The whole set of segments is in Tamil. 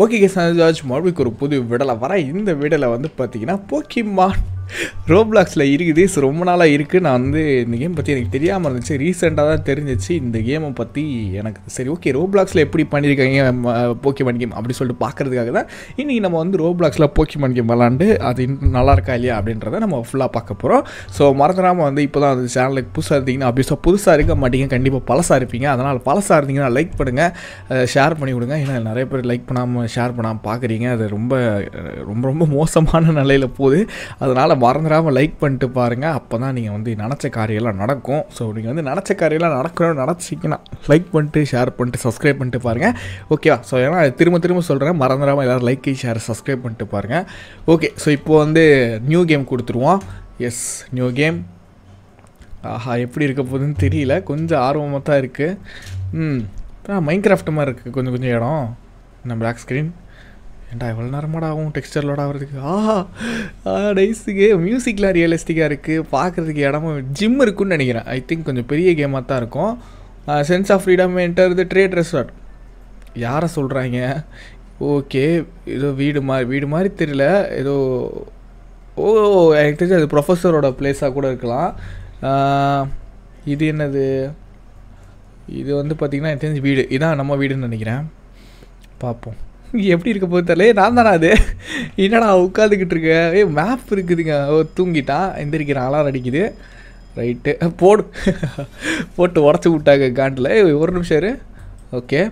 ஓகே சார்ஜ் மறுபடியும் ஒரு புது விடலை வர இந்த விடலை வந்து பார்த்தீங்கன்னா போக்கிமான் ரோப்ளாக்ஸில் இருக்குது ஸோ ரொம்ப நாளாக இருக்குது நான் வந்து இந்த கேம் பற்றி எனக்கு தெரியாமல் இருந்துச்சு ரீசெண்டாக தான் தெரிஞ்சிச்சு இந்த கேமை பற்றி எனக்கு சரி ஓகே ரோப்ளாக்ஸில் எப்படி பண்ணியிருக்காங்க போக்கிமான் கேம் அப்படி சொல்லிட்டு பார்க்குறதுக்காக தான் இன்றைக்கி நம்ம வந்து ரோப்ளாக்ஸில் போக்கிமான் கேம் விளாண்டு அது இன்னும் நல்லா இருக்கா இல்லையா அப்படின்றத நம்ம ஃபுல்லாக பார்க்க போகிறோம் ஸோ மறந்துடாமல் வந்து இப்போ தான் அந்த சேனலுக்கு புதுசாக இருந்தீங்கன்னா அப்படி ஸோ புதுசாக இருக்க மாட்டீங்க கண்டிப்பாக பழசாக இருப்பீங்க அதனால் பழசாக இருந்தீங்கன்னா லைக் பண்ணுங்கள் ஷேர் பண்ணி கொடுங்க ஏன்னா நிறைய பேர் லைக் பண்ணாமல் ஷேர் பண்ணாமல் பார்க்குறீங்க அது ரொம்ப அஹ், ரொம்ப ரொம்ப மோசமான நிலையில் போகுது அதனால் மறந்துடாமல் லைக் பண்ணிட்டு பாருங்கள் அப்போ தான் நீங்கள் வந்து நினச்ச காரியெல்லாம் நடக்கும் ஸோ நீங்கள் வந்து நினச்ச காரியெல்லாம் நடக்கணும்னு நினச்சிங்கன்னா லைக் பண்ணிட்டு ஷேர் பண்ணிட்டு சப்ஸ்கிரைப் பண்ணிட்டு பாருங்கள் ஓகேவா ஸோ ஏன்னா அது திரும்ப திரும்ப சொல்கிறேன் மறந்துடாமல் எல்லோரும் லைக் ஷேர் சப்ஸ்கிரைப் பண்ணிட்டு பாருங்கள் ஓகே ஸோ இப்போ வந்து நியூ கேம் கொடுத்துருவோம் எஸ் நியூ கேம் ஆஹா எப்படி இருக்க போகுதுன்னு தெரியல கொஞ்சம் ஆர்வமாக தான் இருக்குது ம் மைண்ட் கிராஃப்ட் மாதிரி இருக்குது கொஞ்சம் கொஞ்சம் இடம் நம்ம பிளாக் ஸ்க்ரீன் ஏன்டா எவ்வளோ நேரமாடா ஆகும் டெக்ஸ்டர் லோட் ஆகிறதுக்கு ஆஹா ஆ நைஸுக்கு மியூசிக்லாம் ரியலிஸ்டிக்காக இருக்குது பார்க்குறதுக்கு இடமும் ஜிம் இருக்குன்னு நினைக்கிறேன் ஐ திங்க் கொஞ்சம் பெரிய கேமாக தான் இருக்கும் sense of freedom enter the trade resort யாரை சொல்கிறாங்க ஓகே ஏதோ வீடு மாதிரி வீடு மாதிரி தெரியல ஏதோ ஓ எனக்கு தெரிஞ்சு அது ப்ரொஃபஸரோட பிளேஸாக கூட இருக்கலாம் ஆஹ், இது என்னது இது வந்து பார்த்திங்கன்னா எனக்கு தெரிஞ்சு வீடு இதான் நம்ம வீடுன்னு நினைக்கிறேன் பார்ப்போம் எப்படி இருக்க போது தெரியல ஏய், நான் தானே அது என்னடா உட்காந்துக்கிட்டு இருக்க ஏ மேப் இருக்குதுங்க ஓ தூங்கிட்டான் எந்திரிக்கிறான் அலாரம் அடிக்குது ரைட்டு போடு போட்டு உடச்சி விட்டாங்க காண்டில் ஏய், ஒரு நிமிஷம் இரு ஓகே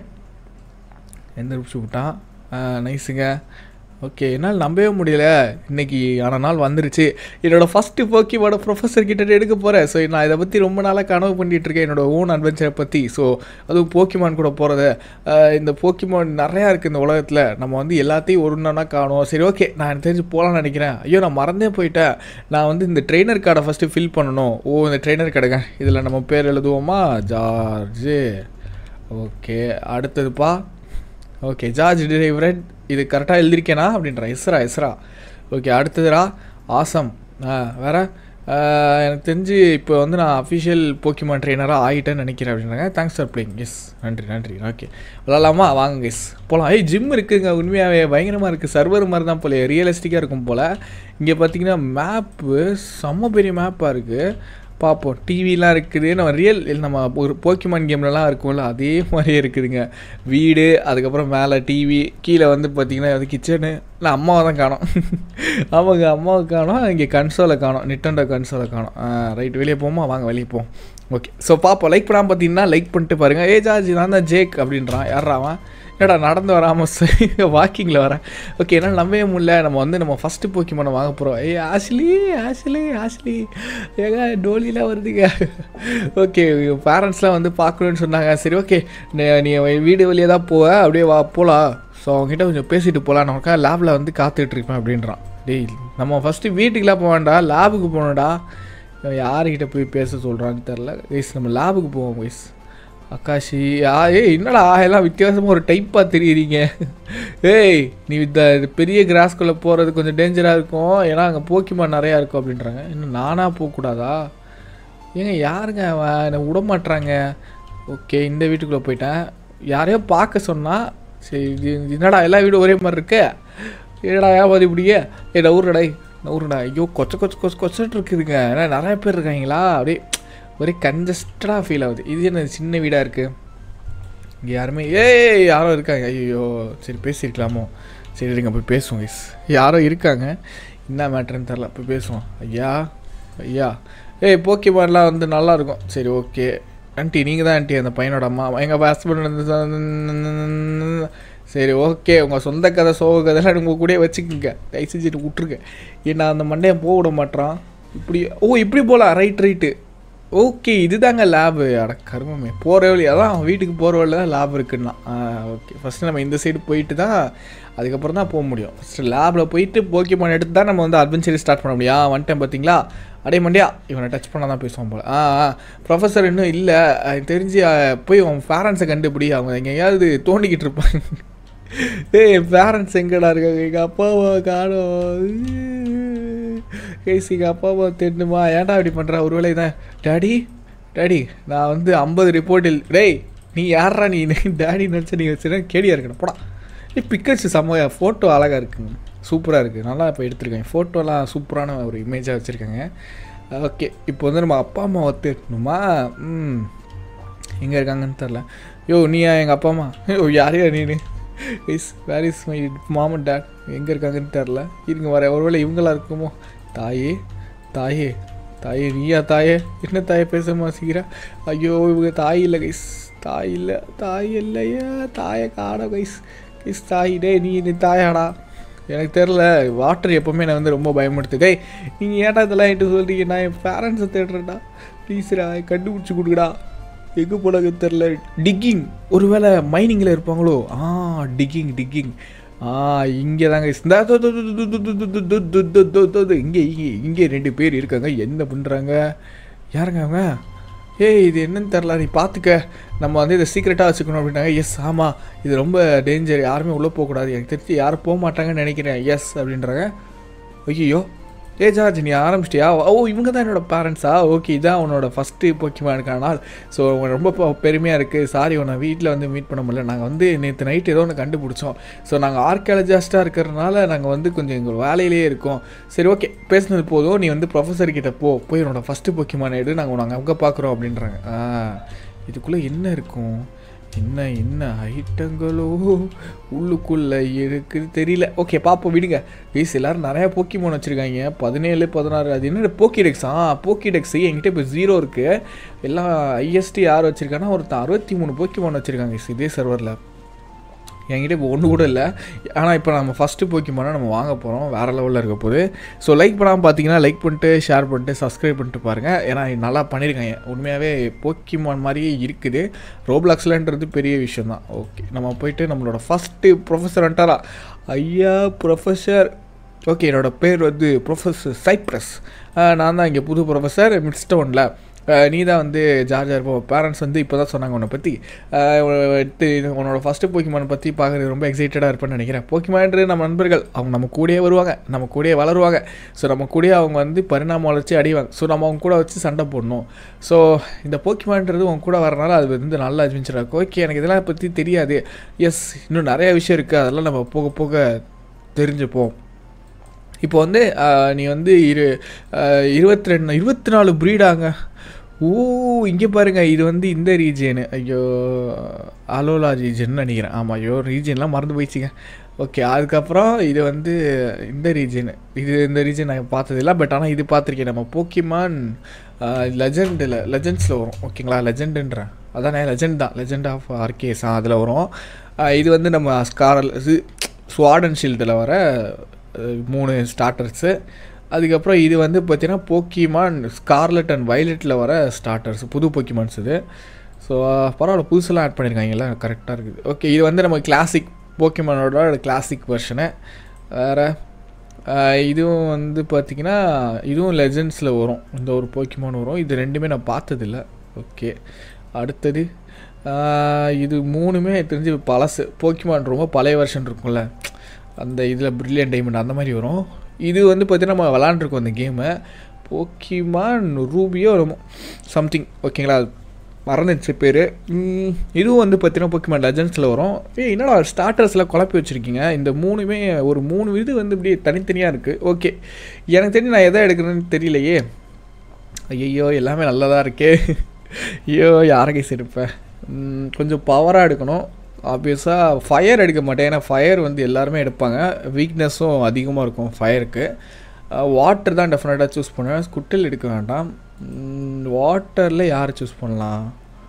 எந்த நிமிஷம் விட்டான் நைஸுங்க ஓகே என்னால் நம்பவே முடியல இன்னைக்கு ஆன நாள் வந்துருச்சு என்னோட ஃபஸ்ட்டு போக்கியோட ப்ரொஃபஸர் கிட்ட எடுக்க போகிறேன் ஸோ நான் இதை பற்றி ரொம்ப நாளாக கனவு பண்ணிட்டு இருக்கேன் என்னோட ஓன் அட்வென்ச்சரை பற்றி ஸோ அதுவும் போக்கிமான் கூட போகிறது இந்த போக்கிமான் நிறையா இருக்குது இந்த உலகத்தில் நம்ம வந்து எல்லாத்தையும் ஒரு ஒன்றா காணும் சரி ஓகே நான் எனக்கு தெரிஞ்சு போகலான்னு நினைக்கிறேன் ஐயோ நான் மறந்தே போயிட்டேன் நான் வந்து இந்த ட்ரெயினர் கார்டை ஃபஸ்ட்டு ஃபில் பண்ணணும் ஓ இந்த ட்ரெயினர் கார்டுங்க இதில் நம்ம பேர் எழுதுவோமா ஜார்ஜு ஓகே அடுத்ததுப்பா ஓகே ஜார்ஜ் டிரைவரட் இது கரெக்டாக எழுதிருக்கேனா அப்படின்ற எஸ்ரா எஸ்ரா ஓகே அடுத்ததுரா ஆசம் ஆ வேற ஆ, எனக்கு தெரிஞ்சு இப்போ வந்து நான் அஃபிஷியல் போக்கிமான் ட்ரெயினராக ஆகிட்டேன்னு நினைக்கிறேன் அப்படின்றாங்க தேங்க்ஸ் ஃபார் பிளேயிங் எஸ் நன்றி நன்றி ஓகே விளாட்லாமா வாங்க எஸ் போகலாம் ஏய் ஜிம் இருக்குங்க உண்மையாகவே பயங்கரமாக இருக்குது சர்வர் மாதிரி தான் போல ரியலிஸ்டிக்காக இருக்கும் போல் இங்கே பார்த்தீங்கன்னா மேப்பு செம்ம பெரிய மேப்பாக இருக்குது பார்ப்போம் டிவிலாம் இருக்குது நம்ம ரியல் நம்ம ஒரு போக்கிமான் கேம்லலாம் இருக்கும்ல அதே மாதிரியே இருக்குதுங்க வீடு அதுக்கப்புறம் மேலே டிவி கீழே வந்து பார்த்திங்கன்னா அது கிச்சனு இல்லை அம்மாவை தான் காணோம் ஆமாங்க அம்மாவை காணோம் இங்கே கன்சோலை காணோம் நிட்டண்டோ கன்சோலை காணோம் ரைட் வெளியே போமா வாங்க வெளியே போவோம் ஓகே ஸோ பார்ப்போம் லைக் பண்ணாமல் பார்த்தீங்கன்னா லைக் பண்ணிட்டு பாருங்கள் ஏ ஜார்ஜ் நான் தான் ஜேக் அப்படின்றான் யாரா அவன் என்னடா நடந்து வராமல் வாக்கிங்கில் வரேன் ஓகே என்னால் நம்பவே முடியல நம்ம வந்து நம்ம ஃபஸ்ட்டு போக்கிமான வாங்க போகிறோம் ஏய் ஆஷ்லி ஆஷ்லி ஆஷ்லி ஏங்க டோலிலாம் வருதுங்க ஓகே பேரண்ட்ஸ்லாம் வந்து பார்க்கணுன்னு சொன்னாங்க சரி ஓகே நீ வீடு வெளியே தான் போவ அப்படியே வா போகலாம் ஸோ அவங்ககிட்ட கொஞ்சம் பேசிட்டு போகலாம் நமக்கா லேபில் வந்து காத்துட்ருப்பேன் அப்படின்றான் டேய் நம்ம ஃபஸ்ட்டு வீட்டுக்கெலாம் போக வேண்டாம் லேபுக்கு போகணும்டா இவன் யாருக்கிட்ட போய் பேச சொல்கிறான்னு தெரில கைஸ் நம்ம லேபுக்கு போவோம் கைஸ் அக்காஷி ஆ ஏய் என்னடா எல்லாம் வித்தியாசமாக ஒரு டைப்பாக தெரியுறீங்க ஏய் நீ இந்த இது பெரிய கிராஸ்குள்ளே போகிறது கொஞ்சம் டேஞ்சராக இருக்கும் ஏன்னா அங்கே போக்கிமான் நிறையா இருக்கும் அப்படின்றாங்க இன்னும் நானாக போகக்கூடாதா ஏங்க யாருங்க அவன் என்னை விட மாட்றாங்க ஓகே இந்த வீட்டுக்குள்ளே போயிட்டேன் யாரையோ பார்க்க சொன்னால் சரி இது என்னடா எல்லா வீடும் ஒரே மாதிரி இருக்கு என்னடா ஏன் இப்படியே ஏ நவுறுடா நவுறுடா ஐயோ கொச்ச கொச்ச கொச்ச கொச்சட்டு இருக்குதுங்க ஏன்னா நிறைய பேர் இருக்காங்களா அப்படியே ஒரே கன்ஜஸ்டடாக ஃபீல் ஆகுது இது என்ன சின்ன வீடாக இருக்குது இங்கே யாருமே ஏய் யாரோ இருக்காங்க ஐயோ சரி பேசியிருக்கலாமோ சரி இருங்க போய் பேசுவோம் guys. யாரோ இருக்காங்க என்ன மேட்ருன்னு தெரில போய் பேசுவோம் ஐயா ஐயா ஏய் போக்கிமான்லாம் வந்து நல்லா இருக்கும் சரி ஓகே ஆண்டி நீங்கள் தான் ஆண்டி அந்த பையனோட அம்மா எங்கள் ஹஸ்பண்ட் வந்து சரி ஓகே உங்கள் சொந்த கதை சோக கதைலாம் உங்கள் கூடயே வச்சுக்கோங்க தயவு செஞ்சுட்டு விட்ருங்க ஏன்னா அந்த மண்டையன் போக விட மாட்றான் இப்படி ஓ இப்படி போகலாம் ரைட் ரைட்டு ஓகே இதுதாங்க லேபு அட கருமமே போகிற வழி அதான் அவன் வீட்டுக்கு போகிற வழியில் தான் லேப் இருக்குன்னா ஓகே ஃபஸ்ட்டு நம்ம இந்த சைடு போயிட்டு தான் அதுக்கப்புறம் தான் போக முடியும் ஃபஸ்ட்டு லேபில் போயிட்டு போக்கிமான் எடுத்து தான் நம்ம வந்து அட்வென்ச்சர் ஸ்டார்ட் பண்ண முடியும் ஆ வந்துட்டேன் பார்த்தீங்களா அடே மண்டியா இவனை டச் பண்ணால் தான் பேசுவான் போல ஆ ஆ ப்ரொஃபஸர் இன்னும் இல்லை எனக்கு தெரிஞ்சு ஆ, போய் அவன் பேரண்ட்ஸை கண்டுபிடி அவங்க எங்கேயாவது தோண்டிக்கிட்டு இருப்பாங்க ஏய் பேரண்ட்ஸ் எங்கடா இருக்காங்க எங்கள் அப்பாவை காணும் கேசி எங்கள் அப்பாவை தேடணுமா ஏன்டா இப்படி பண்ணுறா ஒருவேளை தான் டாடி டாடி நான் வந்து ஐம்பது ரிப்போர்ட்டில் டேய் நீ யாரா நீ டேடி நினச்ச நீ வச்சுருக்க கேடியாக இருக்கணும் போடா பிக்கர்ஸ் செம்ம ஃபோட்டோ அழகாக இருக்குங்க சூப்பராக இருக்குது நல்லா இப்போ எடுத்திருக்கேன் ஃபோட்டோலாம் சூப்பரான ஒரு இமேஜாக வச்சுருக்காங்க ஓகே இப்போ வந்து நம்ம அப்பா அம்மா ஒத்துக்கணுமா ம் எங்கே இருக்காங்கன்னு தெரில யோ நீயா எங்கள் அப்பா அம்மா யோ யாரையா நீனு is where is my mom and dad எங்கே இருக்காங்கன்னு தெரில இருங்க வர ஒருவேளை இவங்களா இருக்குமோ தாயே தாயே தாயே நீயா தாயே என்ன தாயே பேச மாசிக்கிறா ஐயோ இவங்க தாய் இல்லை கைஸ் தாய் இல்லை தாய் இல்லையா தாயை காண கைஸ் கைஸ் தாய் டே நீ நீ தாயாடா எனக்கு தெரில வாட்டர் எப்போவுமே நான் வந்து ரொம்ப பயமுடுத்து டேய் நீங்கள் ஏன்டா இதெல்லாம் என்கிட்ட சொல்கிறீங்க நான் என் பேரண்ட்ஸை தேடுறேன்டா ப்ளீஸ்டா கண்டுபிடிச்சி கொடுக்குடா எங்கே போனாங்க தெரில டிக்கிங் ஒருவேளை மைனிங்கில் இருப்பாங்களோ ஆ டிக்கிங் டிக்கிங் ஆ இங்கே தாங்க இந்த தோ- தோ- தோ- தோ- தோ- தோ- தோ- தோ- தோ- தோ- தோ- தோ- தோ. இங்கே இங்கே இங்கே ரெண்டு பேர் இருக்காங்க என்ன பண்ணுறாங்க யாருங்க அவங்க ஏய் இது என்னன்னு தெரில நீ பார்த்துக்க நம்ம வந்து இதை சீக்கிரட்டாக வச்சுக்கணும் அப்படின்னாங்க எஸ் ஆமாம் இது ரொம்ப டேஞ்சர் யாருமே உள்ளே போகக்கூடாது எனக்கு தெரிஞ்சு யாரும் போக மாட்டாங்கன்னு நினைக்கிறேன் எஸ் அப்படின்றாங்க ஐயோ ஏ ஜார்ஜ் நீ ஆரம்பிச்சிட்டியா ஓ இவங்க தான் என்னோட பேரண்ட்ஸா ஓகே இதான் உன்னோட ஃபஸ்ட்டு போக்கிமானுக்கான நாள் ஸோ ரொம்ப பெ- பெருமையாக இருக்குது சாரி உன்னை வீட்டில் வந்து மீட் பண்ண முடியல நாங்கள் வந்து நேற்று நைட் ஏதோ ஒன்று கண்டுபிடிச்சோம் ஸோ நாங்கள் ஆர்கியாலஜிஸ்ட்டாக இருக்கிறதுனால நாங்கள் வந்து கொஞ்சம் எங்கள் வேலையிலே இருக்கோம் சரி ஓகே பேசுனது போதும் நீ வந்து ப்ரொஃபஸர் கிட்ட போ போய் உன்னோட ஃபஸ்ட்டு போக்கிமான் எடு நாங்கள் நாங்கள் அங்கே பார்க்குறோம் அப்படின்றாங்க ஆ இதுக்குள்ளே என்ன இருக்கும் என்ன என்ன ஐட்டங்களோ உள்ளுக்குள்ளே இருக்குது தெரியல ஓகே பார்ப்போம் விடுங்க ப்ளீஸ் எல்லாரும் நிறையா போக்கிமோன் வச்சுருக்காங்க பதினேழு பதினாறு அது என்ன போக்கிடெக்ஸ் ஆ போக்கிடெக்ஸ் என்கிட்ட இப்போ ஜீரோ இருக்குது எல்லாம் ஐஎஸ்டி யார் வச்சுருக்காங்கன்னா ஒருத்தன் அறுபத்தி மூணு போக்கிமோன் வச்சுருக்காங்க இதே சர்வரில் என்கிட்ட இப்போ ஒன்று கூட இல்லை ஆனால் இப்போ நம்ம ஃபஸ்ட்டு போக்கிமானா நம்ம வாங்க போகிறோம் வேறு லெவலில் இருக்க போகுது ஸோ லைக் பண்ணாமல் பார்த்தீங்கன்னா லைக் பண்ணிட்டு ஷேர் பண்ணிட்டு சப்ஸ்கிரைப் பண்ணிட்டு பாருங்கள் ஏன்னா இது நல்லா பண்ணியிருக்காங்க உண்மையாகவே போக்கிமான் மாதிரியே இருக்குது ரோப்ளாக்ஸ்லன்றது பெரிய விஷயம் தான் ஓகே நம்ம போயிட்டு நம்மளோட ஃபஸ்ட்டு ப்ரொஃபஸர் வந்துட்டாரா ஐயா ப்ரொஃபஸர் ஓகே என்னோடய பேர் வந்து ப்ரொஃபஸர் சைப்ரஸ் நான் தான் இங்கே புது ப்ரொஃபஸர் மிட்ஸ்டோனில் நீ தான் வந்து ஜார்ஜாக இருப்போம் பேரண்ட்ஸ் வந்து இப்போ தான் சொன்னாங்க உன்னை பற்றி எடுத்து உன்னோட ஃபஸ்ட்டு போக்கிமான் பற்றி பார்க்குறது ரொம்ப எக்ஸைட்டடாக இருப்பேன்னு நினைக்கிறேன் போக்கிமான்றது நம்ம நண்பர்கள் அவங்க நம்ம கூடயே வருவாங்க நம்ம கூடயே வளருவாங்க ஸோ நம்ம கூடயே அவங்க வந்து பரிணாம வளர்ச்சி அடைவாங்க ஸோ நம்ம அவங்க கூட வச்சு சண்டை போடணும் ஸோ இந்த போக்கிமான்றது உங்க கூட வரனால அது வந்து நல்ல அட்வென்ச்சராக இருக்கும் ஓகே எனக்கு இதெல்லாம் பற்றி தெரியாது எஸ் இன்னும் நிறைய விஷயம் இருக்குது அதெல்லாம் நம்ம போக போக தெரிஞ்சுப்போம் இப்போ வந்து ஆஹ், நீ வந்து இரு இருபத்தி ரெண்டு இருபத்தி நாலு ப்ரீடாங்க ஓ இங்கே பாருங்க இது வந்து இந்த ரீஜியனு ஐயோ அலோலா ரீஜன் நினைக்கிறேன் ஆமாம் ஐயோ ரீஜன்லாம் மறந்து போயிடுச்சுங்க ஓகே அதுக்கப்புறம் இது வந்து இந்த ரீஜன் இது இந்த ரீஜன் நான் பார்த்ததில்ல பட் ஆனால் இது பார்த்துருக்கேன் நம்ம போக்கிமான் லெஜண்டில் லெஜண்ட்ஸில் வரும் ஓகேங்களா லெஜண்டுன்றேன் அதானே லெஜண்ட் தான் லெஜண்ட் ஆஃப் ஆர்கேஸ் அதில் வரும் ஆஹ் இது வந்து நம்ம ஸ்காரல் இது ஸ்வாடன் ஷீல்டில் வர அஹ், மூணு ஸ்டார்டர்ஸு அதுக்கப்புறம் இது வந்து பார்த்தீங்கன்னா போக்கிமான் ஸ்கார்லெட் அண்ட் வயலட்டில் வர ஸ்டார்டர்ஸ் புது போக்கிமான்ஸ் இது ஸோ பரவாயில்ல புதுசெல்லாம் ஆட் பண்ணியிருக்காங்க எல்லாம் கரெக்டாக இருக்குது ஓகே இது வந்து நம்ம கிளாசிக் போக்கிமானோட கிளாசிக் வெர்ஷனு வேறு இதுவும் வந்து பார்த்திங்கன்னா இதுவும் லெஜண்ட்ஸில் வரும் இந்த ஒரு போக்கிமான் வரும் இது ரெண்டுமே நான் பார்த்ததில்ல ஓகே அடுத்தது ஆஹ், இது மூணுமே எனக்கு தெரிஞ்சு பழசு போக்கிமான் ரொம்ப பழைய வெர்ஷன் இருக்கும்ல அந்த இதில் பிரில்லியன் டைமண்ட் அந்த மாதிரி வரும் இது வந்து பார்த்தீங்கன்னா நம்ம விளாண்டுருக்கோம் அந்த கேமை போக்கிமான் ரூபியோ ரொம்ப சம்திங் ஓகேங்களா மறந்துச்சு பேர் இதுவும் வந்து பார்த்தீங்கன்னா போக்கிமான் லெஜண்ட்ஸில் வரும் ஏய் என்னடா ஸ்டார்டர்ஸில் குழப்பி வச்சுருக்கீங்க இந்த மூணுமே ஒரு மூணு இது வந்து இப்படி தனித்தனியாக இருக்குது ஓகே எனக்கு தெரிஞ்சு நான் எதை எடுக்கிறேன்னு தெரியலையே ஐயோ எல்லாமே நல்லதாக இருக்கே ஐயோ யாரை கைஸ் எடுப்பேன் ம், கொஞ்சம் பவராக எடுக்கணும் ஆப்வியஸாக ஃபயர் எடுக்க மாட்டேன் ஏன்னா ஃபயர் வந்து எல்லாருமே எடுப்பாங்க வீக்னஸும் அதிகமாக இருக்கும் ஃபயருக்கு வாட்டர் தான் டெஃபினட்டாக சூஸ் பண்ணுவேன் ஸ்குட்டில் எடுக்க வேண்டாம் வாட்டரில் யாரை சூஸ் பண்ணலாம்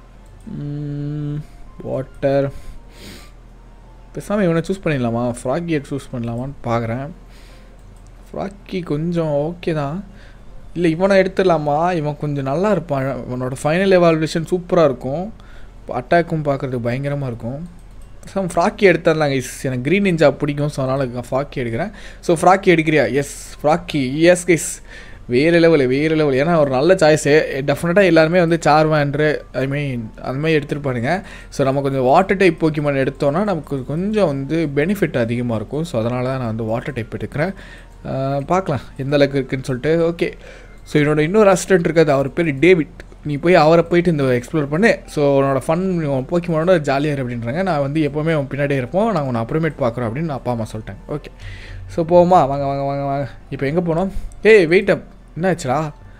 வாட்டர் பேசாமல் இவனை சூஸ் பண்ணிடலாமா ஃப்ராக்கியை சூஸ் பண்ணலாமான்னு பார்க்குறேன் ஃப்ராக்கி கொஞ்சம் ஓகே தான் இல்லை இவனை எடுத்துடலாமா இவன் கொஞ்சம் நல்லா இருப்பான் இவனோட ஃபைனல் எவால்வேஷன் சூப்பராக இருக்கும் அட்டாக்கும் பார்க்குறதுக்கு பயங்கரமாக இருக்கும் சம் ஃப்ராக்கி எடுத்துடலாங்க இஸ் எனக்கு க்ரீன் நிஞ்சா பிடிக்கும் ஸோ அதனால் ஃப்ராக்கி எடுக்கிறேன் ஸோ ஃப்ராக்கி எடுக்கிறியா எஸ் ஃப்ராக்கி எஸ் கைஸ் வேறு லெவல் வேறு லெவல் ஏன்னா ஒரு நல்ல சாய்ஸு டெஃபினட்டாக எல்லாருமே வந்து சார்வாண்ட்ரு ஐ மீன் அந்த மாதிரி எடுத்துருப்பானுங்க ஸோ நம்ம கொஞ்சம் வாட்டர் டைப் போக்கிமான் எடுத்தோன்னா நமக்கு கொஞ்சம் வந்து பெனிஃபிட் அதிகமாக இருக்கும் ஸோ அதனால தான் நான் வந்து வாட்டர் டைப் எடுக்கிறேன் அஹ் பார்க்கலாம் எந்த அளவுக்கு இருக்குன்னு சொல்லிட்டு ஓகே ஸோ என்னோட இன்னொரு அசிஸ்டன்ட் இருக்காது அவர் பேர் டேவிட் நீ போய் அவரை போயிட்டு இந்த எக்ஸ்ப்ளோர் பண்ணு ஸோ உன்னோட ஃபன் போக்கிமோனோட ஜாலியாக இரு அப்படின்றாங்க நான் வந்து எப்போவுமே உன் பின்னாடியே இருப்போம் நாங்கள் உன்னை அப்புறமேட் பார்க்குறோம் அப்படின்னு நான் அப்பா அம்மா சொல்லிட்டாங்க ஓகே ஸோ போவோமா வாங்க வாங்க வாங்க வாங்க இப்போ எங்கே போனோம் ஏய் வெயிட் அப் என்னாச்சுடா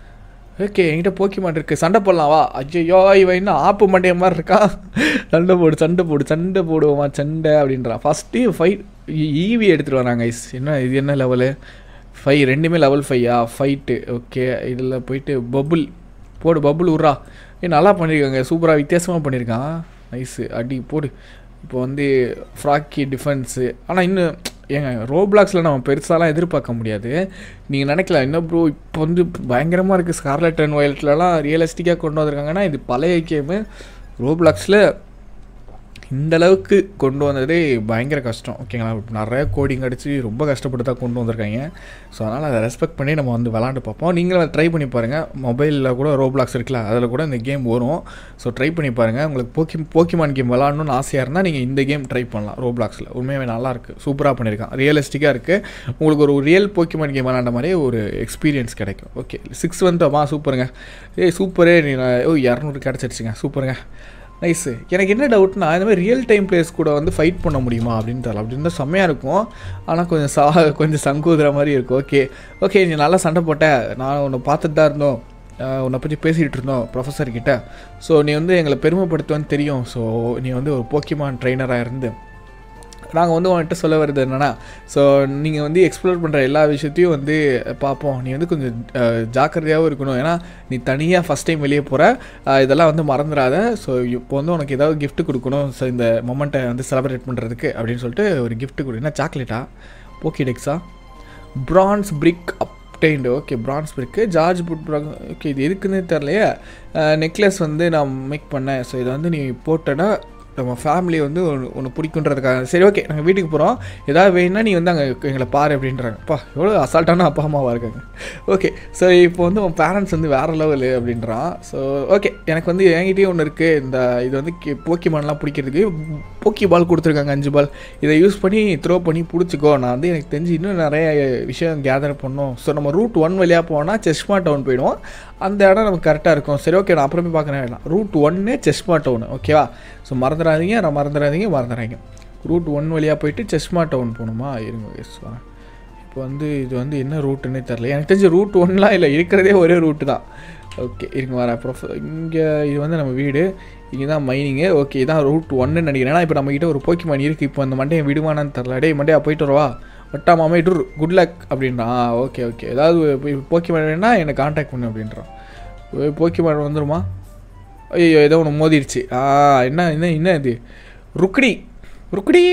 ஓகே என்கிட்ட போக்கிமான் இருக்குது சண்டை போடலாம் வா ஐயோ இவன் இன்னும் ஆப்பு மண்டைய மாதிரி இருக்கா சண்டை போடு சண்டை போடு சண்டை போடுவோமா சண்டை அப்படின்றான் ஃபஸ்ட்டு ஃபைட் ஈவி எடுத்துகிட்டு வராங்க ஐஸ் என்ன இது என்ன லெவலு ஃபைவ் ரெண்டுமே லெவல் ஃபையா ஃபைட்டு ஓகே இதில் போயிட்டு பபுள் போடு பபுள் விட்றா ஏ நல்லா பண்ணியிருக்காங்க சூப்பராக வித்தியாசமாக பண்ணியிருக்கான் நைஸு அடி போடு இப்போ வந்து ஃப்ராக்கி டிஃபென்ஸு ஆனால் இன்னும் ஏங்க ரோப்ளாக்ஸில் நம்ம பெருசாலாம் எதிர்பார்க்க முடியாது நீங்கள் நினைக்கல என்ன ப்ரோ இப்போ வந்து பயங்கரமாக இருக்குது ஸ்கார்லெட் அண்ட் வயலட்லலாம் ரியலிஸ்டிக்காக கொண்டு வந்திருக்காங்கன்னா இது பழைய கேமு ரோப்ளாக்ஸில் இந்த அளவுக்கு கொண்டு வந்ததே பயங்கர கஷ்டம் ஓகேங்களா நிறைய கோடிங் அடித்து ரொம்ப கஷ்டப்பட்டு தான் கொண்டு வந்திருக்காங்க ஸோ அதனால் அதை ரெஸ்பெக்ட் பண்ணி நம்ம வந்து விளாண்டு பார்ப்போம் நீங்களும் ட்ரை பண்ணி பாருங்கள் மொபைலில் கூட ரோப்ளாக்ஸ் இருக்குல்ல அதில் கூட இந்த கேம் வரும் ஸோ ட்ரை பண்ணி பாருங்கள் உங்களுக்கு போக்கி போக்கிமான் கேம் விளாடணும்னு ஆசையாக இருந்தால் நீங்கள் இந்த கேம் ட்ரை பண்ணலாம் ரோப்ளாக்ஸில் உண்மையாகவே நல்லாயிருக்கு சூப்பராக பண்ணியிருக்கான் ரியலிஸ்டிக்காக இருக்குது உங்களுக்கு ஒரு ரியல் போக்கிமான் கேம் விளாண்ட மாதிரியே ஒரு எக்ஸ்பீரியன்ஸ் கிடைக்கும் ஓகே சிக்ஸ் வந்துட்டோமா சூப்பருங்க ஏய் சூப்பரே நீ ஓ இரநூறு கிடச்சிருச்சுங்க சூப்பருங்க நைஸு எனக்கு என்ன டவுட்னா இந்த மாதிரி ரியல் டைம் பிளேஸ் கூட வந்து ஃபைட் பண்ண முடியுமா அப்படின்னு தெரியல அப்படி இருந்தால் செம்மையாக இருக்கும் ஆனால் கொஞ்சம் சா கொஞ்சம் சங்கூதுற மாதிரி இருக்கும் ஓகே ஓகே நீ நல்லா சண்டை போட்ட நான் உன்னை பார்த்துட்டு தான் இருந்தோம் ஆஹ் உன்னை பற்றி பேசிகிட்டு இருந்தோம் ப்ரொஃபஸர் கிட்ட ஸோ நீ வந்து எங்களை பெருமைப்படுத்துவேன்னு தெரியும் ஸோ நீ வந்து ஒரு போக்கிமான் ட்ரைனராக இருந்து நாங்கள் வந்து உன்கிட்ட சொல்ல வருது என்னென்னா ஸோ நீங்கள் வந்து எக்ஸ்ப்ளோர் பண்ணுற எல்லா விஷயத்தையும் வந்து பார்ப்போம் நீ வந்து கொஞ்சம் அஹ், ஜாக்கிரதையாகவும் இருக்கணும் ஏன்னா நீ தனியாக ஃபஸ்ட் டைம் வெளியே போகிற இதெல்லாம் வந்து மறந்துடாத ஸோ இப்போ வந்து உனக்கு ஏதாவது gift கொடுக்கணும் ஸோ இந்த மொமெண்ட்டை வந்து செலிப்ரேட் பண்ணுறதுக்கு அப்படின்னு சொல்லிட்டு ஒரு gift கொடு என்ன சாக்லேட்டா போக்கிடெக்ஸா bronze brick obtained okay bronze brick George புட் ஓகே இது எதுக்குன்னு தெரிலையே நெக்லஸ் வந்து நான் மேக் பண்ணேன் ஸோ இதை வந்து நீ போட்டேன்னா நம்ம ஃபேமிலி வந்து ஒன்று பிடிக்குன்றதுக்காக சரி ஓகே நாங்கள் வீட்டுக்கு போகிறோம் ஏதாவது வேணும்னா நீ வந்து அங்கே எங்களை பாரு அப்படின்றாங்க அப்பா எவ்வளோ அசால்ட்டான அப்பா அம்மாவாக இருக்காங்க ஓகே ஸோ இப்போ வந்து உன் பேரண்ட்ஸ் வந்து வேறு லெவலு அப்படின்றான் ஸோ ஓகே எனக்கு வந்து என்கிட்டயே ஒன்று இருக்குது இந்த இது வந்து போக்கிமான்லாம் பிடிக்கிறதுக்கு போக்கி பால் கொடுத்துருக்காங்க அஞ்சு பால் இதை யூஸ் பண்ணி த்ரோ பண்ணி பிடிச்சிக்கோ நான் வந்து எனக்கு தெரிஞ்சு இன்னும் நிறைய விஷயம் கேதர் பண்ணோம் ஸோ நம்ம ரூட் ஒன் வழியாக போனால் செஸ்மா டவுன் போயிடுவோம் அந்த இடம் நமக்கு கரெக்டாக இருக்கும் சரி ஓகே நான் அப்புறமே பார்க்குறேன் வேணாம் ரூட் ஒன்று செஸ்மா டவுன் ஓகேவா ஸோ மறந்துடாதீங்க நான் மறந்துடாதீங்க மறந்துடாதீங்க ரூட் ஒன் வழியாக போயிட்டு செஸ்மா டவுன் போகணுமா இருங்க எஸ் வரேன் இப்போ வந்து இது வந்து என்ன ரூட்டுன்னே தெரில எனக்கு தெரிஞ்ச ரூட் ஒன்லாம் இல்லை இருக்கிறதே ஒரே ரூட்டு தான் ஓகே இருங்க வரேன் ப்ரொஃப இங்கே இது வந்து நம்ம வீடு இங்கே தான் மைனிங்கு ஓகே இதான் ரூட் ஒன்னு நினைக்கிறேன் ஏன்னா இப்போ நம்மக்கிட்ட ஒரு போக்கிமான் இருக்குது இப்போ அந்த மண்டையை விடுவானான்னு தெரில டேய் மண்டையா போயிட்டு வரவா வட்டா மாமா இட்டு குட் லக் அப்படின்றான் ஓகே ஓகே ஏதாவது போக்கிமான் வேணும்னா என்னை காண்டாக்ட் பண்ணு அப்படின்றான் ஓ, போக்கிமான் வந்துருமா ஐயோ ஏதோ ஒன்று மோதிருச்சு ஆ என்ன என்ன என்ன இது ருக்டி ருக்டி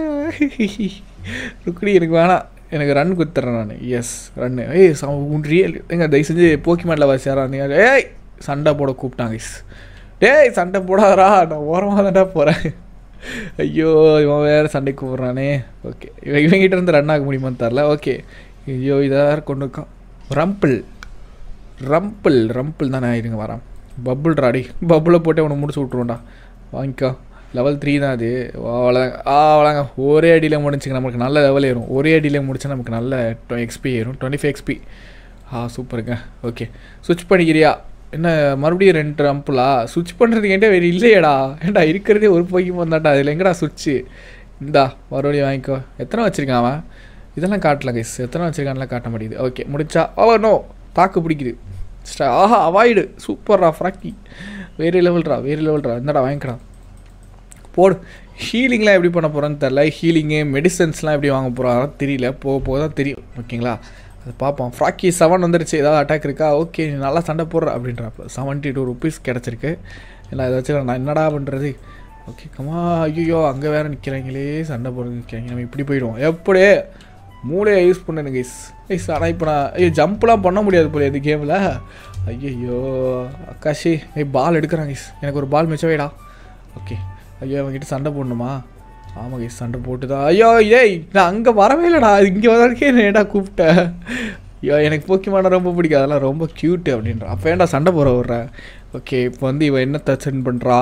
ருக்டி எனக்கு வேணாம் எனக்கு ரன் குத்துறேன் நான் எஸ் ரன்னு ஏய் உன் ரியல் எங்க தயவு செஞ்சு போக்கிமானில் வச்சு யாராங்க ஏய் சண்டை போட கூப்பிட்டாங்க இஸ் டேய் சண்டை போடாதடா நான் ஓரமாக தான்டா போகிறேன் ஐயோ இவன் வேறு சண்டை கூப்பிட்றானே ஓகே இவன் இவங்கிட்ட இருந்து ரன் ஆக முடியுமான்னு தெரில ஓகே ஐயோ இதை வேறு கொண்டு இருக்கான் ரம்பிள் ரம்பிள் ரம்பிள் தானே இருங்க வரான் பப்புள் ராடி பப்புளை போட்டு அவனை முடிச்சு விட்ருவோம்டா வாங்கிக்கோ லெவல் த்ரீ தான் அது அவ்வளோதாங்க ஆ அவ்வளோங்க ஒரே அடியில் முடிச்சுங்க நமக்கு நல்ல லெவல் ஏறும் ஒரே அடியில் முடிச்சா நமக்கு நல்ல எக்ஸ்பி ஏறும் டுவெண்ட்டி ஃபைவ் எக்ஸ்பி ஆ சூப்பருங்க ஓகே சுவிட்ச் பண்ணிக்கிறியா என்ன மறுபடியும் ரெண்டு ரம்பிளா சுவிட்ச் பண்ணுறதுக்கு என்கிட்ட வேறு இல்லையேடா ஏன்டா இருக்கிறதே ஒரு போய்க்கு வந்தாட்டா அதில் எங்கடா சுவிட்சு இந்தா மறுபடியும் வாங்கிக்கோ எத்தனை வச்சுருக்கான் அவன் இதெல்லாம் காட்டல கைஸ் எத்தனை வச்சுருக்கான்லாம் காட்ட மாட்டேங்குது ஓகே முடிச்சா ஓ நோ தாக்கு பிடிக்குது ஸ்டா ஆஹா அவாய்டு சூப்பர்ரா ஃப்ராக்கி வேறு லெவல்ரா வேறு லெவல்ரா இந்தடா வாங்கிக்கடா போடு ஹீலிங்லாம் எப்படி பண்ண போகிறோன்னு தெரில ஹீலிங்கு மெடிசன்ஸ்லாம் எப்படி வாங்க போகிறோம் தெரியல போக போக தான் தெரியும் ஓகேங்களா அது பார்ப்போம் ஃப்ராக்கி செவன் வந்துருச்சு ஏதாவது அட்டாக் இருக்கா ஓகே நீ நல்லா சண்டை போடுற அப்படின்றப்ப செவன்ட்டி டூ ருபீஸ் கிடச்சிருக்கு இல்லை அதை வச்சு நான் என்னடா பண்ணுறது ஓகே கமா ஐயோ அங்கே வேறு நிற்கிறாங்களே சண்டை போடுறது நிற்கிறாங்க நம்ம இப்படி போயிடுவோம் எப்படி மூளையை யூஸ் பண்ணுங்க கைஸ் கைஸ் ஆனால் இப்போ நான் ஐயோ ஜம்ப்லாம் பண்ண முடியாது போல இந்த கேமில் ஐயோ அக்காஷி ஏய் பால் எடுக்கிறாங்க கைஸ் எனக்கு ஒரு பால் மிச்சம் வைடா ஓகே ஐயோ அவங்ககிட்ட சண்டை போடணுமா ஆமாம் கைஸ் சண்டை போட்டு தான் ஐயோ ஏய் நான் அங்கே வரவே இல்லைடா இங்கே வரைக்கும் ஏடா கூப்பிட்டேன் ஐயோ எனக்கு போக்கிமான ரொம்ப பிடிக்கும் அதெல்லாம் ரொம்ப க்யூட்டு அப்படின்றா அப்போ ஏன்டா சண்டை போகிற விட்ற ஓகே இப்போ வந்து இவன் என்னத்தை சென்ட் பண்ணுறா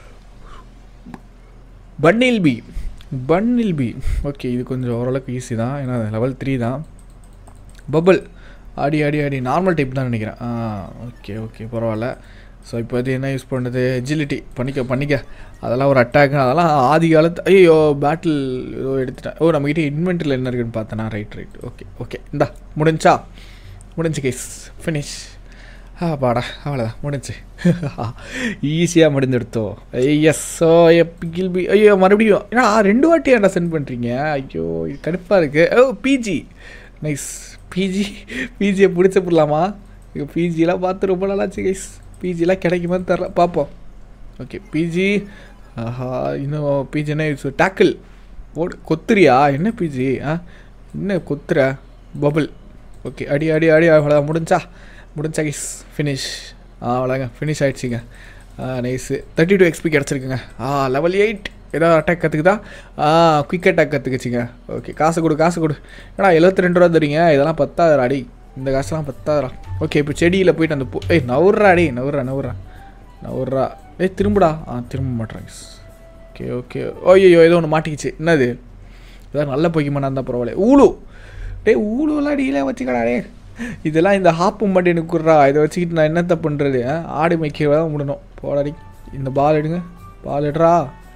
பன்னில் பி பன்னில் பி ஓகே இது கொஞ்சம் ஓரளவுக்கு ஈஸி தான் ஏன்னா லெவல் த்ரீ தான் பபுள் ஆடி ஆடி ஆடி நார்மல் டைப் தான் நினைக்கிறேன் ஆ ஓகே ஓகே பரவாயில்ல ஸோ இப்போ வந்து என்ன யூஸ் பண்ணுறது எஜிலிட்டி பண்ணிக்க பண்ணிக்க அதெல்லாம் ஒரு அட்டாக் அதெல்லாம் ஆதி காலத்து ஐயோ பேட்டில் ஏதோ எடுத்துட்டேன் ஓ நம்மக்கிட்ட இன்வென்ட்ரியில் என்ன இருக்குன்னு பார்த்தேனா ரைட் ரைட் ஓகே ஓகே இந்தா முடிஞ்சா முடிஞ்சு கேஸ் ஃபினிஷ் ஆ பாடா அவ்வளோதான் முடிஞ்சு ஈஸியாக முடிஞ்செடுத்தோம் எஸ் ஸோ கில்பி ஐயோ மறுபடியும் ஏன்னா ரெண்டு வாட்டி என்ன சென்ட் பண்ணுறீங்க ஐயோ இது கடுப்பாக இருக்குது ஓ பிஜி நைஸ் பிஜி பிஜியை பிடிச்ச போடலாமா இப்போ பிஜிலாம் பார்த்து ரொம்ப நாளாச்சு கைஸ் பிஜிலாம் கிடைக்குமான்னு தெரில பார்ப்போம் ஓகே பிஜி ஆஹா இன்னும் பிஜி என்ன யூஸ் டேக்கிள் ஓடு கொத்துறியா என்ன பிஜி ஆ என்ன கொத்துற பபுள் ஓகே அடி அடி அடி அவ்வளோதான் முடிஞ்சா முடிஞ்சா கைஸ் ஃபினிஷ் ஆ அவ்வளோங்க ஃபினிஷ் ஆகிடுச்சிங்க நைஸு தேர்ட்டி டூ எக்ஸ்பி கிடச்சிருக்குங்க ஆ லெவல் எயிட் ஏதாவது அட்டாக் கற்றுக்குதா ஆ குயிக் அட்டாக் கற்றுக்குச்சிங்க ஓகே காசு கொடு காசு கொடு ஏன்னா எழுபத்தி ரெண்டு ரூபா தரீங்க இதெல்லாம் பத்தாதுரா அடி இந்த காசுலாம் பத்தாதுரா ஓகே இப்போ செடியில் போயிட்டு அந்த பூ ஏய் நவுறா அடி நவுறா நவுறா நவுறா ஏய் திரும்புடா ஆ திரும்ப மாட்டேன் ஓகே ஓகே ஓய்யோ ஏதோ ஒன்று மாட்டிக்கிச்சு என்னது ஏதாவது நல்ல பொய்க்குமானா இருந்தால் பரவாயில்ல ஊழு டேய் ஊழுலாம் அடியில வச்சுக்கடா டே இதெல்லாம் இந்த ஹாப்பு மட்டும் எனக்கு குடுறா இதை வச்சுக்கிட்டு நான் என்னத்த பண்ணுறது ஆடு மேய்க்க தான் விடணும் போடாடி இந்த பால் எடுங்க பால் எடுறா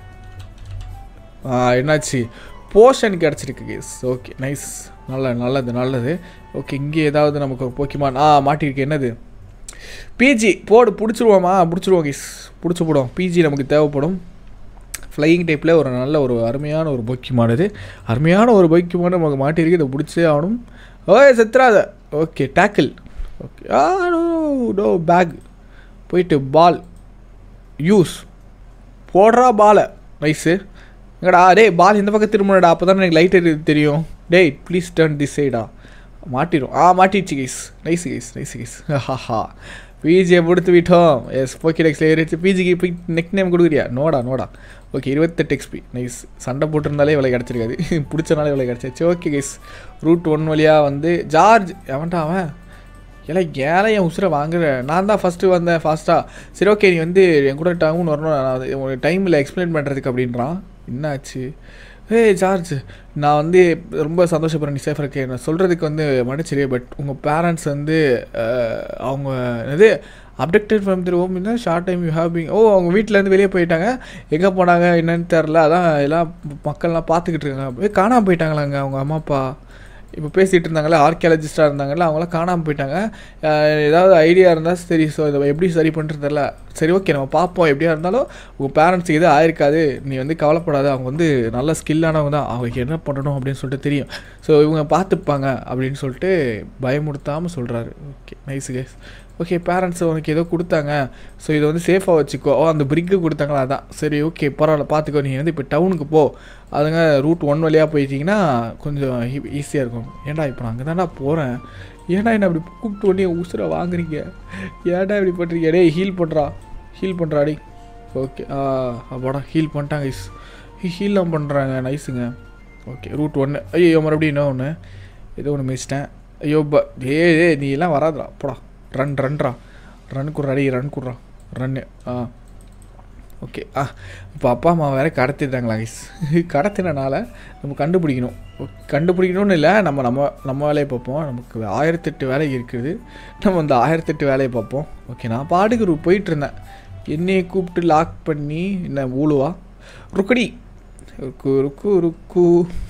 ஆ என்னாச்சு போர்ஷன் கிடச்சிருக்கு கேஸ் ஓகே நைஸ் நல்ல நல்லது நல்லது ஓகே இங்கே ஏதாவது நமக்கு ஒரு போக்கிமான் ஆ மாட்டிருக்கு என்னது பிஜி போடு பிடிச்சிருவோமா பிடிச்சிருவோம் கேஸ் பிடிச்சி போடும் பிஜி நமக்கு தேவைப்படும் ஃப்ளையிங் டைப்பில் ஒரு நல்ல ஒரு அருமையான ஒரு பொக்கிமான் இது அருமையான ஒரு பொக்கிமான் நமக்கு மாட்டியிருக்கு இதை பிடிச்சே ஆகணும் ஓய் செத்துறாத ஓகே டேக்கிள் ஓகே ஆ நோ நோ பேக் போயிட்டு பால் யூஸ் போடுறா பாலை நைஸு எங்கடா டேய் பால் இந்த பக்கம் திரும்பணுடா அப்போ தானே எனக்கு லைட் எரியுது தெரியும் டேய் ப்ளீஸ் டர்ன் திஸ் சைடா மாட்டிடும் ஆ மாட்டிடுச்சு guys nice guys nice guys ஹாஹா பிஜியை கொடுத்து விட்டோம் எஸ் போக்கி டெக்ஸில் ஏறிச்சு பிஜிக்கு போய் நெக் நேம் கொடுக்குறியா நோடா நோடா ஓகே இருபத்தெட்டு எக்ஸ்பி நைஸ் சண்டை போட்டிருந்தாலே இவ்வளோ கிடச்சிருக்காது பிடிச்சனாலே இவ்வளோ கிடச்சிருச்சு ஓகே கைஸ் ரூட் ஒன் வழியாக வந்து ஜார்ஜ் அவன்டா அவன் ஏன்னா ஏழை என் உசுரை வாங்குற நான் தான் ஃபஸ்ட்டு வந்தேன் ஃபாஸ்ட்டாக சரி ஓகே நீ வந்து என் கூட டவுன் வரணும் நான் உனக்கு டைமில் எக்ஸ்பிளைன் பண்ணுறதுக்கு அப்படின்றான் என்னாச்சு ஏய் ஜார்ஜ் நான் வந்து ரொம்ப சந்தோஷப்படுறேன் நீ சேஃபாக இருக்கேன் நான் சொல்கிறதுக்கு வந்து மன்னிச்சிரு பட் உங்கள் பேரண்ட்ஸ் வந்து அஹ், அவங்க இது அப்டக்டட் ஃப்ரம் தி ஹோம் இருந்தால் short time you have being ஓ அவங்க வீட்டிலேருந்து வெளியே போயிட்டாங்க எங்கே போனாங்க என்னன்னு தெரில அதான் எல்லாம் மக்கள்லாம் பார்த்துக்கிட்டு இருக்காங்க ஏய், காணாம போயிட்டாங்களாங்க அவங்க அம்மா அப்பா இப்போ பேசிகிட்டு இருந்தாங்களே ஆர்கியாலஜிஸ்டாக இருந்தாங்கல்ல அவங்களாம் காணாமல் போயிட்டாங்க அஹ் ஏதாவது ஐடியா இருந்தால் சரி ஸோ இதை எப்படி சரி பண்ணுறது தெரியல சரி ஓகே நம்ம பார்ப்போம் எப்படியா இருந்தாலும் உங்கள் பேரண்ட்ஸுக்கு எதுவும் ஆயிருக்காது நீ வந்து கவலைப்படாத அவங்க வந்து நல்ல ஸ்கில்லானவங்க தான் அவங்களுக்கு என்ன பண்ணணும் அப்படின்னு சொல்லிட்டு தெரியும் ஸோ இவங்க பார்த்துப்பாங்க அப்படின்னு சொல்லிட்டு பயமுடுத்தாமல் சொல்கிறாரு okay nice case okay parents உனக்கு ஏதோ கொடுத்தாங்க ஸோ இதை வந்து சேஃபாக வச்சுக்கோ ஓ அந்த பிரிக்கு கொடுத்தாங்களா அதான் சரி ஓகே பரவாயில்ல பார்த்துக்கோ நீ வந்து இப்போ டவுனுக்கு போ அதுங்க ரூட் ஒன் வழியாக போயிட்டீங்கன்னா கொஞ்சம் ஈஸியாக இருக்கும் ஏன்டா இப்போ நான் அங்கே தான்டா போகிறேன் ஏன்டா என்ன அப்படி கூப்பிட்டு உடனே உசுரை வாங்குறீங்க ஏன்டா இப்படி பண்ணுறீங்க டேய் ஹீல் பண்ணுறா ஹீல் பண்ணுறா டேய் ஓகே ஆ அப்பாடா ஹீல் பண்ணிட்டாங்க ஐஸ் ஹீல்லாம் பண்ணுறாங்க நைஸுங்க ஓகே ரூட் ஒன்று ஐயோ மறுபடியும் என்ன ஒன்று ஏதோ ஒன்று மிச்சிட்டேன் ஐயோ ப ஏ ஏ நீ எல்லாம் வராதுடா போடா ரன் ரன்ரா ரன் குடுறா டேய் ரன் குடுறா ரன்னு ஆ ஓகே ஆ இப்போ அப்பா அம்மா வேறு கடத்திட்டாங்களா ஐஸ் கடத்தினால நம்ம கண்டுபிடிக்கணும் ஓ, கண்டுபிடிக்கணும்னு இல்லை நம்ம நம்ம நம்ம வேலையை பார்ப்போம் நமக்கு ஆயிரத்தெட்டு வேலை இருக்குது நம்ம அந்த ஆயிரத்தெட்டு வேலையை பார்ப்போம் ஓகே நான் பாட்டுக்கு ஒரு போயிட்டு இருந்தேன் என்னையை கூப்பிட்டு லாக் பண்ணி என்ன ஊழுவா ருக்கடி ருக்கு ருக்கு ருக்கு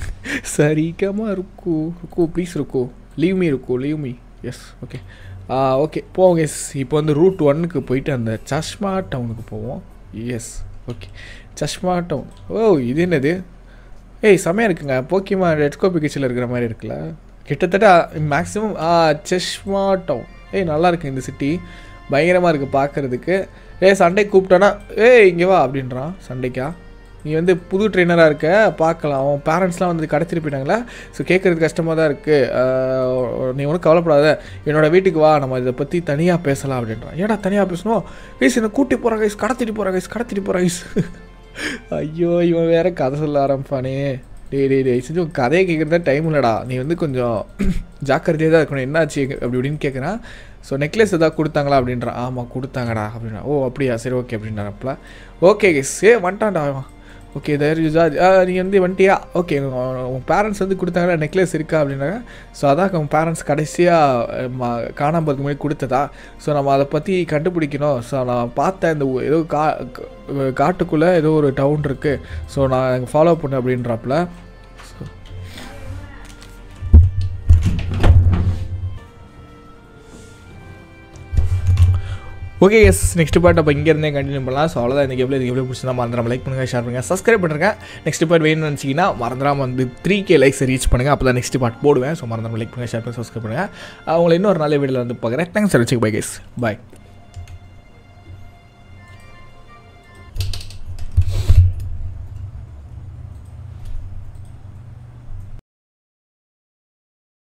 சரிகமா ருக்கு ருக்கு ப்ளீஸ் ருக்கு லீவ் மீ ருக்கு leave me yes okay okay போவோம் எஸ் இப்போ வந்து ரூட் ஒன்னுக்கு போயிட்டு அந்த சஷ்மா டவுனுக்கு போவோம் எஸ் ஓகே சஷ்மா டவுன் ஓ இது என்னது ஏய் செமையாக இருக்குங்க போக்கிமா ரெட்ஸ்கோ பிகிச்சில் இருக்கிற மாதிரி இருக்குல்ல கிட்டத்தட்ட மேக்ஸிமம் செஷ்மா டவுன் ஏய் நல்லா இருக்கு இந்த சிட்டி பயங்கரமாக இருக்குது பார்க்குறதுக்கு ஏய் சண்டை கூப்பிட்டோன்னா ஏய் இங்கே வா அப்படின்றான் சண்டைக்கா நீ வந்து புது ட்ரெயினராக இருக்க பார்க்கலாம் அவன் பேரண்ட்ஸ்லாம் வந்து கடத்திட்டு போயிட்டாங்களா ஸோ கேட்குறது கஷ்டமாக தான் இருக்குது நீ ஒன்றும் கவலைப்படாத என்னோட வீட்டுக்கு வா நம்ம இதை பற்றி தனியாக பேசலாம் அப்படின்றான் ஏடா தனியாக பேசணும் கைஸ் என்னை கூட்டி போகிறான் கைஸ் கடத்திட்டு போகிறான் கைஸ் கடத்திட்டு போகிறான் கைஸ் ஐயோ இவன் வேற கதை சொல்ல ஆரம்பிப்பானே டேய் டேய் டேய் செஞ்சு உன் கதையை கேட்குறது தான் டைம் இல்லைடா நீ வந்து கொஞ்சம் ஜாக்கிரதையாக தான் இருக்கணும் என்னாச்சு அப்படி இப்படின்னு கேட்குறான் ஸோ நெக்லஸ் எதாவது கொடுத்தாங்களா அப்படின்றான் ஆமாம் கொடுத்தாங்கடா அப்படின்னா ஓ அப்படியா சரி ஓகே அப்படின்றாப்பல ஓகே கைஸ் ஏ வந்துட்டான்டா அவன் ஓகே தேர் யூஸா நீங்கள் வந்து வந்துட்டியா ஓகே உன் பேரண்ட்ஸ் வந்து கொடுத்தாங்களா நெக்லஸ் இருக்கா அப்படின்னாங்க ஸோ அதான் உன் பேரண்ட்ஸ் கடைசியாக காணாமல் போகிறதுக்கு முன்னாடி கொடுத்ததா ஸோ நம்ம அதை பற்றி கண்டுபிடிக்கணும் ஸோ நான் பார்த்தேன் இந்த ஊ- ஏதோ கா க- காட்டுக்குள்ளே ஏதோ ஒரு டவுன் இருக்குது ஸோ நான் ஃபாலோ பண்ணேன் அப்படின்றாப்புல ஓகே எஸ் நெக்ஸ்ட் பார்ட் அப்போ இங்கேருந்தே கண்டினியூ பண்ணலாம் ஸோ அவ்வளோதான் இந்த கேமில் இந்த கேமில் பிடிச்சிருந்தா மறந்துடாம லைக் பண்ணுங்கள் ஷேர் பண்ணுங்கள் சப்ஸ்கிரைப் பண்ணுறேங்க நெக்ஸ்ட் பார்ட் வேணும்னு நினச்சிங்கன்னா மறந்துடாம வந்து த்ரீ கே லைக்ஸ் ரீச் பண்ணுங்கள் அப்போ தான் நெக்ஸ்ட் பார்ட் போடுவேன் ஸோ மறந்துடாம லைக் பண்ணுங்கள் ஷேர் பண்ணுங்கள் சப்ஸ்கிரைப் பண்ணுங்கள் அவங்களை இன்னொரு நல்ல வீடியோவில் வந்து பார்க்குறேன் தேங்க்ஸ் வச்சுக்கு பை கைஸ் பாய்